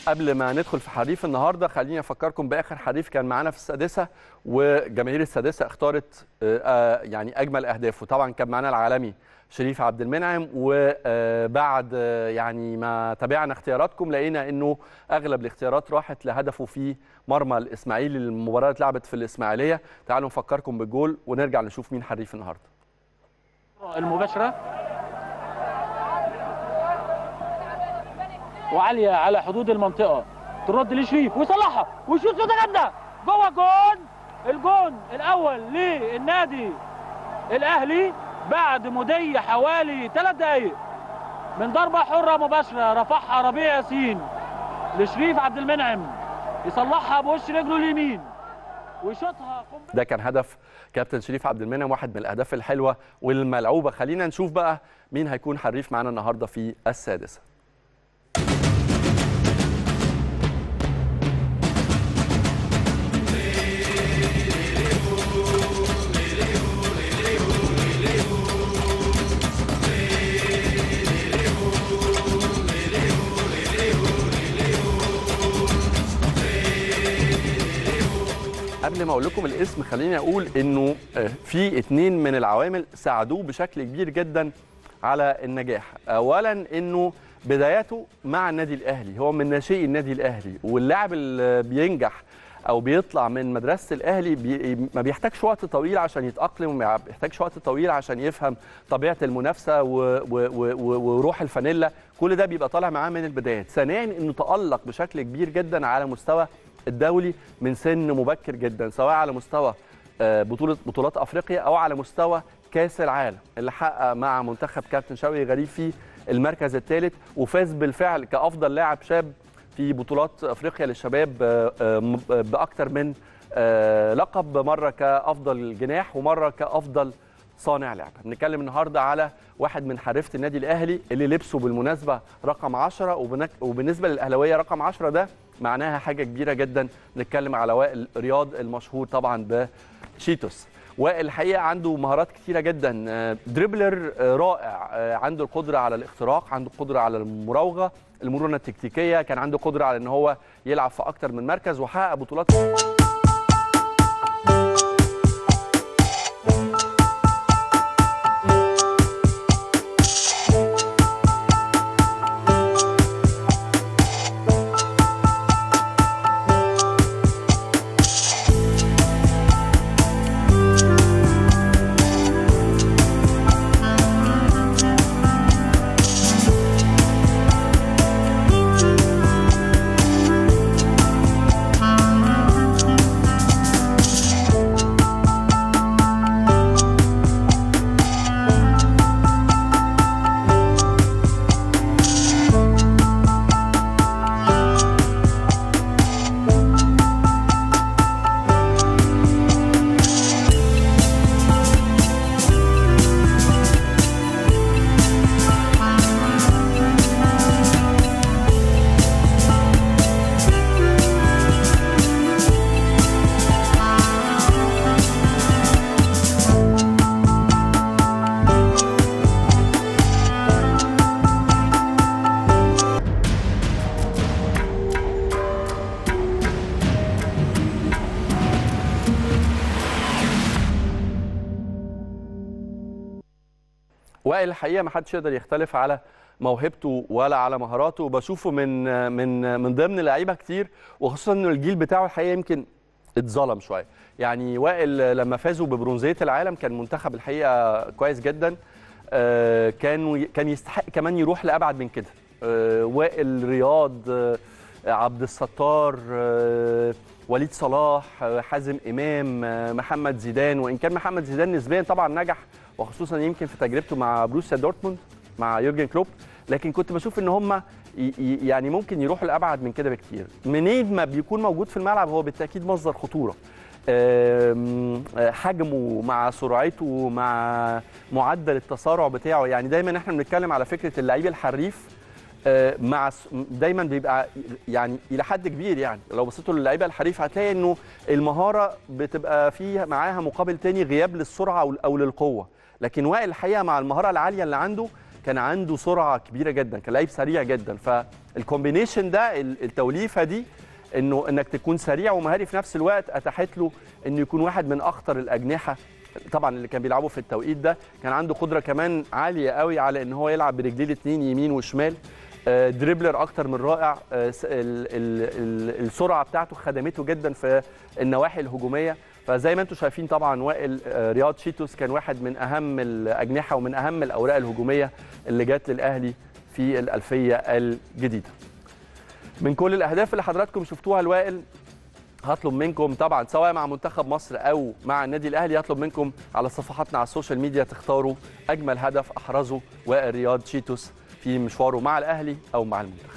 قبل ما ندخل في حريف النهارده خليني افكركم باخر حريف كان معانا في السادسه وجماهير السادسه اختارت آه، آه، يعني اجمل اهداف وطبعا كان معانا العالمي شريف عبد المنعم وبعد يعني ما تابعنا اختياراتكم لقينا انه اغلب الاختيارات راحت لهدفه في مرمى الاسماعيلي المباراه اللي اتلعبت في الاسماعيليه تعالوا نفكركم بالجول ونرجع نشوف مين حريف النهارده المباشرة وعالية على حدود المنطقة ترد لشريف ويصلحها ويشوط شوطة جامدة جوه جون الجون الأول للنادي الأهلي بعد مضي حوالي ثلاث دقايق من ضربة حرة مباشرة رفعها ربيع ياسين لشريف عبد المنعم يصلحها بوش رجله اليمين ويشوطها قنبلة ده كان هدف كابتن شريف عبد المنعم واحد من الاهداف الحلوه والملعوبه خلينا نشوف بقى مين هيكون حريف معانا النهارده في السادسه قبل ما اقول لكم الاسم خليني اقول انه آه، في اتنين من العوامل ساعدوه بشكل كبير جدا على النجاح اولا انه بداياته مع النادي الاهلي هو من ناشئي النادي الاهلي واللاعب اللي بينجح او بيطلع من مدرسه الاهلي بي ما بيحتاجش وقت طويل عشان يتاقلم وما بيحتاجش وقت طويل عشان يفهم طبيعه المنافسه و- و- و- و- وروح الفانيلا كل ده بيبقى طالع معاه من البدايات ثانيا انه تالق بشكل كبير جدا على مستوى الدولي من سن مبكر جدا سواء على مستوى آه، بطوله بطولات افريقيا او على مستوى كاس العالم اللي حقق مع منتخب كابتن شوقي غريب في المركز الثالث وفاز بالفعل كافضل لاعب شاب في بطولات افريقيا للشباب آه، آه، م- باكثر من آه، لقب مره كافضل جناح ومره كافضل صانع لعبه بنتكلم النهارده على واحد من حريفه النادي الاهلي اللي لبسه بالمناسبه رقم 10 وبنك- وبالنسبه للاهلاويه رقم 10 ده معناها حاجه كبيره جدا بنتكلم على وائل رياض المشهور طبعا بشيتوس وائل الحقيقه عنده مهارات كتيره جدا آه، دريبلر آه، رائع آه، عنده القدره على الاختراق عنده القدره على المراوغه المرونه التكتيكيه كان عنده قدره على ان هو يلعب في اكتر من مركز وحقق بطولات وائل الحقيقه ما حدش يقدر يختلف على موهبته ولا على مهاراته بشوفه من من من ضمن لعيبه كتير وخصوصا انه الجيل بتاعه الحقيقه يمكن اتظلم شويه يعني وائل لما فازوا ببرونزيه العالم كان منتخب الحقيقه كويس جدا آه، كان كان يستحق كمان يروح لابعد من كده آه، وائل رياض آه، عبد الستار آه، وليد صلاح آه، حازم امام آه، محمد زيدان وان كان محمد زيدان نسبيا طبعا نجح وخصوصا يمكن في تجربته مع بروسيا دورتموند مع يورجن كلوب لكن كنت بشوف ان هم يعني ممكن يروحوا لابعد من كده بكتير منين ما بيكون موجود في الملعب هو بالتاكيد مصدر خطوره آم، آه، حجمه مع سرعته مع معدل التسارع بتاعه يعني دايما احنا بنتكلم على فكره اللعيب الحريف آه، مع س- دايما بيبقى يعني الى حد كبير يعني لو بصيتوا للعيبه الحريف هتلاقي انه المهاره بتبقى فيها معاها مقابل تاني غياب للسرعه او أو للقوه لكن وائل الحقيقه مع المهاره العاليه اللي عنده كان عنده سرعه كبيره جدا كان لعيب سريع جدا الكومبينيشن ده ال- التوليفه دي انه انك تكون سريع ومهاري في نفس الوقت اتاحت له انه يكون واحد من اخطر الاجنحه طبعا اللي كان بيلعبوا في التوقيت ده كان عنده قدره كمان عاليه قوي على ان هو يلعب برجليه الاثنين يمين وشمال آه، دريبلر اكتر من رائع آه، س- ال- ال- ال- السرعه بتاعته خدمته جدا في النواحي الهجوميه فزي ما انتم شايفين طبعا وائل آه، رياض شيتوس كان واحد من اهم الاجنحه ومن اهم الاوراق الهجوميه اللي جت للاهلي في الالفيه الجديده من كل الاهداف اللي حضراتكم شفتوها الوائل هطلب منكم طبعا سواء مع منتخب مصر او مع النادي الاهلي هطلب منكم على صفحاتنا على السوشيال ميديا تختاروا اجمل هدف احرزه وائل رياض شيتوس في مشواره مع الاهلي او مع المنتخب